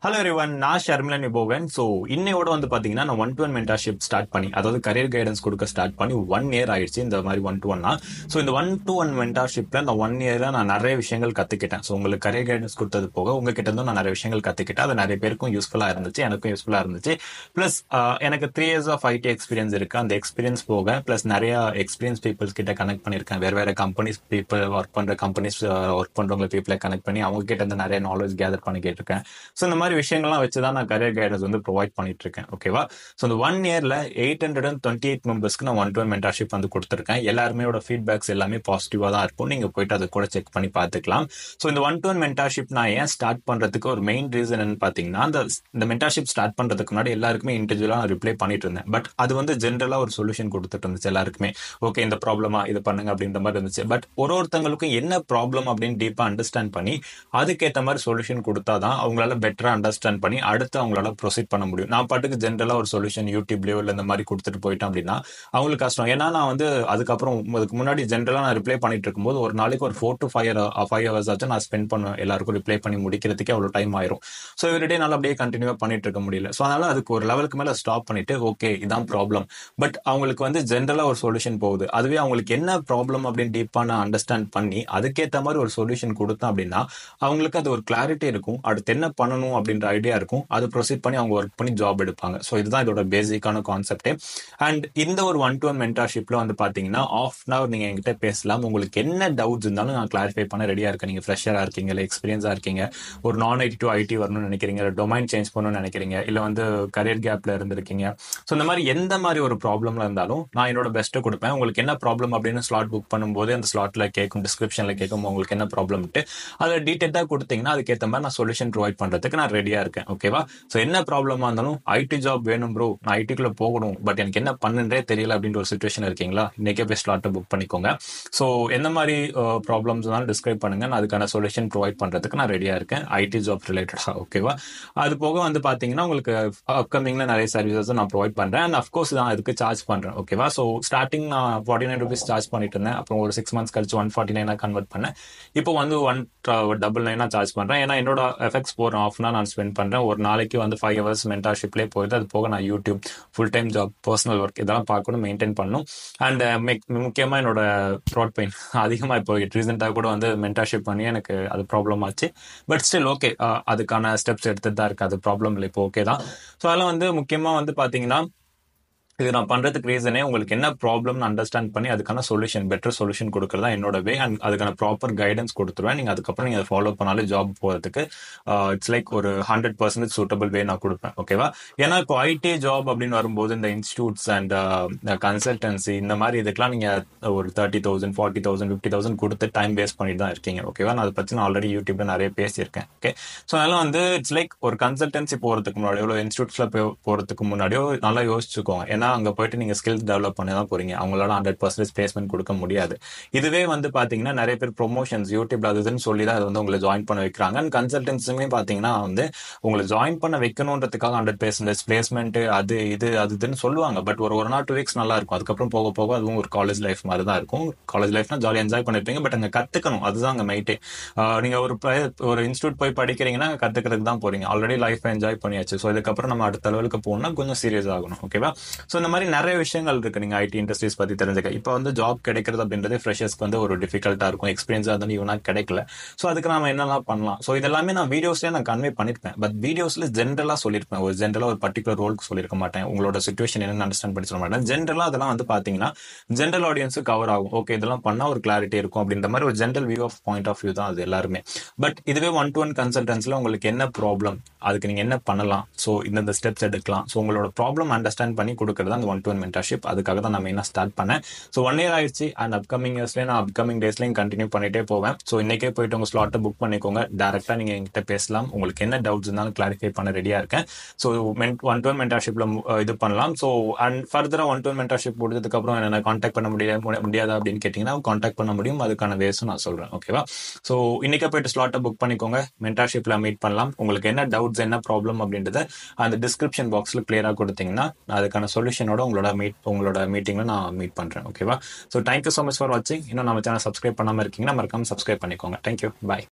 hello everyone நான் ஷர்மிலன் விபோகன் so இன்னையோட வந்து பார்த்தீங்கன்னா நான் one to one mentorship start பண்ணி அதாவது கரியர் கைடன்ஸ் கொடுக்க ஸ்டார்ட் பண்ணி ஒன் இயர் ஆயிடுச்சு இந்த மாதிரி ஒன் டு ஒன்னா ஸோ இந்த ஒன் டு ஒன் மென்டர்ஷிப்ல இந்த ஒன் இயர்ல நான் நிறைய விஷயங்கள் கத்துக்கிட்டேன் ஸோ உங்களுக்கு கரியர் கைடன்ஸ் கொடுத்தது போக உங்ககிட்ட இருந்தும் நான் நிறைய விஷயங்கள் கத்துக்கிட்டேன் அது நிறைய பேருக்கும் யூஸ்ஃபுல்லா இருந்துச்சு எனக்கும் யூஸ்ஃபுல்லா இருந்துச்சு பிளஸ் எனக்கு three years of IT experience இருக்கு அந்த எக்ஸ்பீரியன்ஸ் போக பிளஸ் நிறைய எக்ஸ்பீரியன்ஸ் பீப்புள்ஸ் கிட்ட கனெக்ட் பண்ணியிருக்கேன் வேற வேற கம்பெனிஸ் பீப்புள் ஒர்க் பண்ற கம்பெனிஸ் ஒர்க் பண்றவங்க பீப்புளை கனெக்ட் பண்ணி அவங்க கிட்ட இருந்து நிறைய நாலேஜ் கேதர் பண்ணி கேட்டிருக்கேன் ஸோ இந்த மாதிரி விஷயங்கள்லாம் வச்சு தான் நான் கரியர் கைடன்ஸ் வந்து ப்ரொவைட் பண்ணிட்டு இருக்கேன் ஓகேவா ஸோ இந்த ஒன் இயர்ல eight hundred and twenty eight மெம்பர்ஸ்க்கு நான் ஒன் டு ஒன் மென்டர்ஷிப் வந்து கொடுத்துருக்கேன் எல்லாருமே ஃபீட்பேக்ஸ் எல்லாமே பாசிட்டிவா தான் இருக்கும் நீங்க போயிட்டு அதை கூட செக் பண்ணி பார்த்துக்கலாம் ஸோ இந்த ஒன் டு ஒன் மென்டர்ஷிப் நான் ஏன் ஸ்டார்ட் பண்றதுக்கு ஒரு மெயின் ரீசன் என்ன பார்த்தீங்கன்னா அந்த இந்த மென்டர்ஷிப் ஸ்டார்ட் பண்றதுக்கு முன்னாடி எல்லாருக்குமே இண்டிவிஜுவலா ரிப்ளை பண்ணிட்டு இருந்தேன் பட் அது வந்து ஜென்ரலா ஒரு சொல்யூஷன் கொடுத்துட்டு இருந்துச்சு எல்லாருக்குமே ஓகே இந்த ப்ராப்ளமா இது பண்ணுங்க அப்படின்ற மாதிரி இருந்துச்சு பட் ஒரு ஒருத்தங்களுக்கும் என்ன ப்ராப்ளம் அப்படின்னு டீப்பா அண்டர்ஸ்டாண்ட் பண்ணி அதுக்கேற்ற மாதிரி சொல்யூஷன் கொடுத்தாதான் அவங்களால பெட்டரா அண்டர்ஸ்டாண்ட் பண்ணி அடுத்து அவங்களால ப்ரொசீட் பண்ண முடியும் நான் பாட்டுக்கு ஜென்ரலா ஒரு சொல்யூஷன் யூடியூப்லயோ இல்லை இந்த மாதிரி கொடுத்துட்டு போயிட்டேன் அப்படின்னா அவங்களுக்கு கஷ்டம் ஏன்னா நான் வந்து அதுக்கப்புறம் அதுக்கு முன்னாடி ஜென்ரலா நான் ரிப்ளை பண்ணிட்டு இருக்கும்போது ஒரு நாளைக்கு ஒரு four to five five hours ஆச்சும் நான் ஸ்பெண்ட் பண்ணுவேன் எல்லாருக்கும் ரிப்ளை பண்ணி முடிக்கிறதுக்கே அவ்வளோ டைம் ஆயிரும் ஸோ எவ்ரிடே நாள் அப்படியே கண்டினியூவா பண்ணிட்டு இருக்க முடியல ஸோ அதனால அதுக்கு ஒரு லெவலுக்கு மேல ஸ்டாப் பண்ணிட்டு ஓகே இதான் ப்ராப்ளம் பட் அவங்களுக்கு வந்து ஜென்ரலா ஒரு சொல்யூஷன் போகுது அதுவே அவங்களுக்கு என்ன ப்ராப்ளம் அப்படின்னு டீப்பா நான் அண்டர்ஸ்டாண்ட் பண்ணி அதுக்கேற்ற மாதிரி ஒரு சொல்யூஷன் கொடுத்தேன் அப்படின்னா அவங்களுக்கு அது ஒரு கிளாரிட்டி இருக்கும் அடுத்து என்ன பண்ணணும் அப்படின்ற ஐடியா இருக்கும் அது ப்ரொசீட் பண்ணி அவங்க ஒர்க் பண்ணி ஜாப் எடுப்பாங்க ஸோ இதுதான் இதோட பேசிக்கான கான்செப்டே அண்ட் இந்த ஒரு ஒன் டு ஒன் மென்டர்ஷிப்ல வந்து பாத்தீங்கன்னா ஆஃப் அன் அவர் நீங்க என்கிட்ட பேசலாம் உங்களுக்கு என்ன டவுட்ஸ் இருந்தாலும் நான் கிளாரிஃபை பண்ண ரெடியா இருக்கேன் நீங்க ஃப்ரெஷரா இருக்கீங்க இல்லை எக்ஸ்பீரியன்ஸா இருக்கீங்க ஒரு நான் ஐடி டு ஐடி வரணும்னு நினைக்கிறீங்க டொமைன் சேஞ்ச் பண்ணணும்னு நினைக்கிறீங்க இல்ல வந்து கரியர் கேப்ல இருந்திருக்கீங்க ஸோ இந்த மாதிரி எந்த மாதிரி ஒரு ப்ராப்ளம்ல இருந்தாலும் நான் என்னோட பெஸ்ட்டை கொடுப்பேன் உங்களுக்கு என்ன ப்ராப்ளம் அப்படின்னு ஸ்லாட் புக் பண்ணும்போது அந்த ஸ்லாட்ல கேட்கும் டிஸ்கிரிப்ஷன்ல கேட்கும் உங்களுக்கு என்ன ப்ராப்ளம்ட்டு அதில் டீட்டெயிலாக கொடுத்தீங்கன்னா அதுக்கேற்ற மாதிரி நான் சொல்யூஷன் ப்ரொவைட் பண்றதுக்கு நான் ரெடியா இருக்கேன் ஓகேவா ஸோ என்ன ப்ராப்ளமா இருந்தாலும் ஐடி ஜாப் வேணும் ப்ரோ நான் ஐடிக்குள்ள போகணும் பட் எனக்கு என்ன பண்ணுன்றே தெரியல அப்படின்ற ஒரு சுச்சுவேஷன் இருக்கீங்களா இன்னைக்கே போய் ஸ்லாட்டை புக் பண்ணிக்கோங்க ஸோ எந்த மாதிரி ப்ராப்ளம்ஸ் இருந்தாலும் டிஸ்கிரைப் பண்ணுங்க நான் அதுக்கான சொல்யூஷன் ப்ரொவைட் பண்றதுக்கு நான் ரெடியா இருக்கேன் ஐடி ஜாப் ரிலேட்டடா ஓகேவா அது போக வந்து பாத்தீங்கன்னா உங்களுக்கு அப்கமிங்ல நிறைய சர்வீசஸ் நான் ப்ரொவைட் பண்றேன் அண்ட் அஃப்கோர்ஸ் நான் அதுக்கு சார்ஜ் பண்றேன் ஓகேவா ஸோ ஸ்டார்டிங் நான் ஃபார்ட்டி நைன் ருபீஸ் சார்ஜ் பண்ணிட்டு இருந்தேன் அப்புறம் ஒரு சிக்ஸ் மந்த்ஸ் கழிச்சு ஒன் ஃபார்ட்டி நைனா கன்வெர்ட் பண்ணேன் இப்போ வந்து ஒன் டபுள் நைனா சார்ஜ் பண்றேன் ஏன்னா என்னோட எஃபெக்ட்ஸ் போற ஆஃப் நான் ஸ்பெண்ட் பண்றேன் ஒரு நாளைக்கு வந்து ஃபைவ் ஹவர்ஸ் மென்டர்ஷிப்லேயே போயிட்டு அது போக நான் YouTube full time job personal work இதெல்லாம் பார்க்கணும் மெயின்டைன் பண்ணணும் அண்ட் முக்கியமா என்னோட த்ரோட் பெயின் அதிகமா இப்போ ரீசெண்டாக கூட வந்து மென்டர்ஷிப் பண்ணி எனக்கு அது ப்ராப்ளம் ஆச்சு பட் ஸ்டில் ஓகே அதுக்கான ஸ்டெப்ஸ் எடுத்துட்டு தான் இருக்கு அது ப்ராப்ளம் இல்லை இப்போ ஓகே தான் ஸோ அதெல்லாம் வந்து முக்கியமா வந்து பாத்தீங்கன்னா இது நான் பண்றதுக்கு ரீசனே உங்களுக்கு என்ன ப்ராப்ளம்னு அண்டர்ஸ்டாண்ட் பண்ணி அதுக்கான சொல்யூஷன் பெட்டர் சொல்யூஷன் கொடுக்கறதா என்னோட வே அண்ட் அதுக்கான ப்ராப்பர் கைடன்ஸ் கொடுத்துருவேன் நீங்க அதுக்கப்புறம் நீங்க ஃபாலோ பண்ணாலும் ஜாப் போறதுக்கு இட்ஸ் லைக் ஒரு ஹண்ட்ரட் பர்சன்டேஜ் சூட்டபிள் வே நான் கொடுப்பேன் ஓகேவா ஏன்னா இப்போ ஐடி ஜாப் அப்படின்னு வரும்போது இந்த இன்ஸ்டியூட்ஸ் அண்ட் கன்சல்டன்சி இந்த மாதிரி இதுக்கெல்லாம் நீங்க ஒரு thirty thousand forty thousand fifty thousand கொடுத்து டைம் வேஸ்ட் பண்ணிட்டு தான் இருக்கீங்க ஓகேவா நான் அதை பத்தி நான் ஆல்ரெடி யூடியூப்ல நிறைய பேசியிருக்கேன் ஓகே ஸோ அதனால வந்து இட்ஸ் லைக் ஒரு கன்சல்டன்சி போறதுக்கு முன்னாடியோ இல்லை இன்ஸ்டியூட்ஸ்ல போறதுக்கு முன்னாடியோ நல்லா யோசிச்சுக்கோங்க ஏன்னா அங்க போயிட்டு நீங்க ஸ்கில்ஸ் டெவலப் பண்ணி தான் போறீங்க அவங்களால ஹண்ட்ரட் பர்சன்டேஜ் பிளேஸ்மெண்ட் கொடுக்க முடியாது இதுவே வந்து பாத்தீங்கன்னா நிறைய பேர் ப்ரொமோஷன்ஸ் யூடியூப்ல அது இதுன்னு சொல்லி தான் அது வந்து உங்களை ஜாயின் பண்ண வைக்கிறாங்க அண்ட் கன்சல்டன்ஸுமே பாத்தீங்கன்னா வந்து உங்களை ஜாயின் பண்ண வைக்கணுன்றதுக்காக ஹண்ட்ரட் பர்சன்டேஜ் பிளேஸ்மெண்ட் அது இது அது இதுன்னு சொல்லுவாங்க பட் ஒரு ஒரு நாள் டூ வீக்ஸ் நல்லா இருக்கும் அதுக்கப்புறம் போக போக அதுவும் ஒரு காலேஜ் லைஃப் மாதிரி தான் இருக்கும் காலேஜ் லைஃப்னா ஜாலியாக என்ஜாய் பண்ணிருப்பீங்க பட் அங்க கத்துக்கணும் அதுதான் அங்க மைட்டே நீங்க ஒரு ஒரு இன்ஸ்டியூட் போய் படிக்கிறீங்கன்னா கத்துக்கிறதுக்கு தான் போறீங்க ஆல்ரெடி லைஃப் என்ஜாய் பண்ணியாச்சு ஸோ இதுக்கப்புறம் நம்ம அடுத்த லெவலுக்கு போகணும்னா கொஞ்சம் சீரியஸ் ஆகணும் ஓகேவா ஸோ இந்த மாதிரி நிறைய விஷயங்கள் இருக்கு நீங்க ஐடி இண்டஸ்ட்ரீஸ் பத்தி தெரிஞ்சுக்க இப்போ வந்து ஜாப் கிடைக்கிறது அப்படின்றது ஃப்ரெஷர்ஸ்க்கு வந்து ஒரு டிஃபிகல்ட்டா இருக்கும் எக்ஸ்பீரியன்ஸா இருந்தாலும் இவனா கிடைக்கல ஸோ அதுக்கு நாம என்னெல்லாம் பண்ணலாம் ஸோ இதெல்லாமே நான் வீடியோஸ்லேயே நான் கன்வே பண்ணிருப்பேன் பட் வீடியோஸ்ல ஜென்ரலா சொல்லியிருப்பேன் ஒரு ஜென்ரலா ஒரு பர்டிகுலர் ரோலுக்கு சொல்லியிருக்க மாட்டேன் உங்களோட சுச்சுவேஷன் என்னன்னு அண்டர்ஸ்டாண்ட் பண்ணி சொல்ல மாட்டேன் ஜென்ரலா அதெல்லாம் வந்து பாத்தீங்கன்னா ஜென்ரல் ஆடியன்ஸுக்கு கவர் ஆகும் ஓகே இதெல்லாம் பண்ணா ஒரு கிளாரிட்டி இருக்கும் அப்படின்ற மாதிரி ஒரு general view of point of view தான் அது எல்லாருமே பட் இதுவே ஒன் டு ஒன் கன்சல்டன்ஸ்ல உங்களுக்கு என்ன ப்ராப்ளம் அதுக்கு நீங்க என்ன பண்ணலாம் ஸோ இந்த ஸ்டெப்ஸ் எடுக்கலாம் ஸோ உங்களோட ப்ராப்ளம் அண்டர்ஸ்டாண்ட் பண்ணி கொடுக்கறது அந்த ஒன் டு ஒன் மென்டர்ஷிப் அதுக்காக தான் நான் மெயினாக ஸ்டார்ட் பண்ணேன் ஸோ ஒன் இயர் ஆயிடுச்சு அண்ட் அப்கமிங் இயர்ஸ்லேயே நான் அப்கமிங் டேஸ்லையும் கண்டினியூ பண்ணிட்டே போவேன் ஸோ இன்னைக்கே போயிட்டு உங்க ஸ்லாட்டை புக் பண்ணிக்கோங்க டேரக்டா நீங்க என்கிட்ட பேசலாம் உங்களுக்கு என்ன டவுட்ஸ் இருந்தாலும் கிளாரிஃபை பண்ண ரெடியா இருக்கேன் ஸோ ஒன் டு ஒன் மென்டர்ஷிப்ல இது பண்ணலாம் ஸோ அண்ட் ஃபர்தரா ஒன் டு ஒன் மென்டர்ஷிப் முடிஞ்சதுக்கு அப்புறம் என்ன காண்டாக்ட் பண்ண முடியாது முடியாதா அப்படின்னு கேட்டீங்கன்னா காண்டாக்ட் பண்ண முடியும் அதுக்கான வேஸும் நான் சொல்றேன் ஓகேவா ஸோ இன்னைக்கே போயிட்டு ஸ்லாட்டை புக் பண்ணிக்கோங்க மென்டர்ஷிப்ல மீட் பண்ணலாம் உங்களுக்கு என்ன டவுட்ஸ் என்ன ப்ராப்ளம் அப்படின்றத அந்த டிஸ்கிரிப்ஷன் பாக்ஸ்ல கிளியரா கொடுத்தீங்கன்னா அதுக்கான சொல்யூஷனோட உங்களோட மீட் உங்களோட மீட்டிங்ல நான் மீட் பண்றேன் ஓகேவா so thank you so much for வாட்சிங் இன்னும் நம்ம சேனல் சப்ஸ்கிரைப் பண்ணாம இருக்கீங்கன்னா மறக்காம சப்ஸ்கிரைப் பண்ணிக்கோங்க தேங்க்யூ பாய்